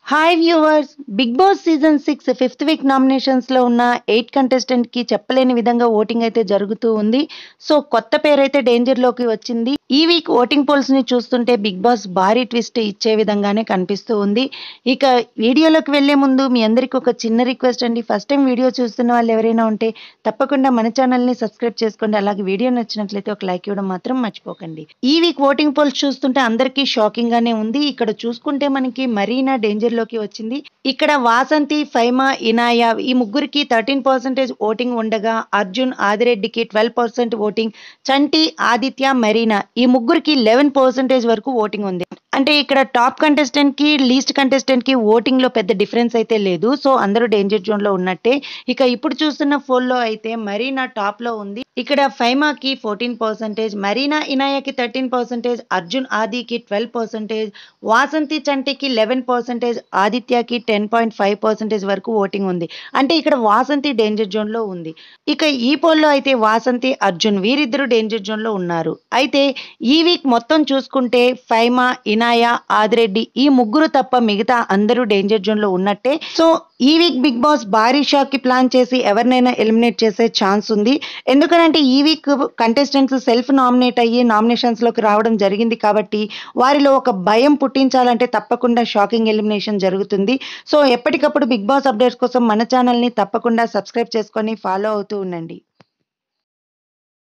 hi viewers Bigg Boss season six fifth week నామినేషన్స్లో ఉన్న eight కంటెస్టెంట్కి చెప్పలేని విధంగా ఓటింగ్ అయితే జరుగుతూ ఉంది సో కొత్త పేరైతే డేంజర్లోకి వచ్చింది ఈ వీక్ ఓటింగ్ పోల్స్ని చూస్తుంటే బిగ్ బాస్ భారీ ట్విస్ట్ ఇచ్చే విధంగానే కనిపిస్తూ ఉంది ఇక వీడియోలోకి వెళ్లే ముందు మీ అందరికీ ఒక చిన్న రిక్వెస్ట్ అండి ఫస్ట్ టైం వీడియో చూస్తున్న వాళ్ళు ఎవరైనా ఉంటే తప్పకుండా మన ఛానల్ని సబ్స్క్రైబ్ చేసుకోండి అలాగే వీడియో నచ్చినట్లయితే ఒక లైక్ ఇవ్వడం మాత్రం మర్చిపోకండి ఈ వీక్ ఓటింగ్ పోల్స్ చూస్తుంటే అందరికీ షాకింగ్ గానే ఉంది ఇక్కడ చూసుకుంటే మనకి మరీనా డేంజర్ లోకి వచ్చింది ఇక్కడ వాసంతి ఫైమా ఇనాయా ఈ ముగ్గురికి థర్టీన్ పర్సెంటేజ్ ఓటింగ్ ఉండగా అర్జున్ ఆదిరెడ్డికి twelve percent voting Chanti Aditya Marina ఈ ముగ్గురికి లెవెన్ పర్సెంటేజ్ వరకు ఓటింగ్ ఉంది అంటే ఇక్కడ టాప్ కంటెస్టెంట్ కి లీస్ట్ కంటెస్టెంట్ కి ఓటింగ్ లో పెద్ద డిఫరెన్స్ అయితే లేదు సో అందరూ డేంజర్ జోన్ లో ఉన్నట్టే ఇక ఇప్పుడు చూస్తున్న ఫోన్ లో అయితే మరీనా టాప్ లో ఉంది ఇక్కడ ఫైమాకి ఫోర్టీన్ పర్సెంటేజ్ మరీనా ఇనాయాకి థర్టీన్ పర్సెంటేజ్ అర్జున్ ఆదికి ట్వెల్వ్ పర్సెంటేజ్ వాసంతి చంటికి లెవెన్ పర్సెంటేజ్ ఆదిత్యకి టెన్ పాయింట్ ఫైవ్ పర్సెంటేజ్ వరకు ఓటింగ్ ఉంది అంటే ఇక్కడ వాసంతి డేంజర్ జోన్ లో ఉంది ఇక ఈ పోల్లో అయితే వాసంతి అర్జున్ వీరిద్దరు డేంజర్ జోన్ లో ఉన్నారు అయితే ఈ వీక్ మొత్తం చూసుకుంటే ఫైమా ఇనాయా ఆదిరెడ్డి ఈ ముగ్గురు తప్ప మిగతా అందరూ డేంజర్ జోన్ లో ఉన్నట్టే సో ఈ వీక్ బిగ్ బాస్ భారీ షాక్ కి ప్లాన్ చేసి ఎవరినైనా ఎలిమినేట్ చేసే ఛాన్స్ ఉంది ఎందుకనంటే ఈ వీక్ కంటెస్టెంట్స్ సెల్ఫ్ నామినేట్ అయ్యి నామినేషన్స్ లోకి రావడం జరిగింది కాబట్టి వారిలో ఒక భయం పుట్టించాలంటే తప్పకుండా షాకింగ్ ఎలిమినేషన్ జరుగుతుంది సో ఎప్పటికప్పుడు బిగ్ బాస్ అప్డేట్స్ కోసం మన ఛానల్ని తప్పకుండా సబ్స్క్రైబ్ చేసుకొని ఫాలో అవుతూ ఉండండి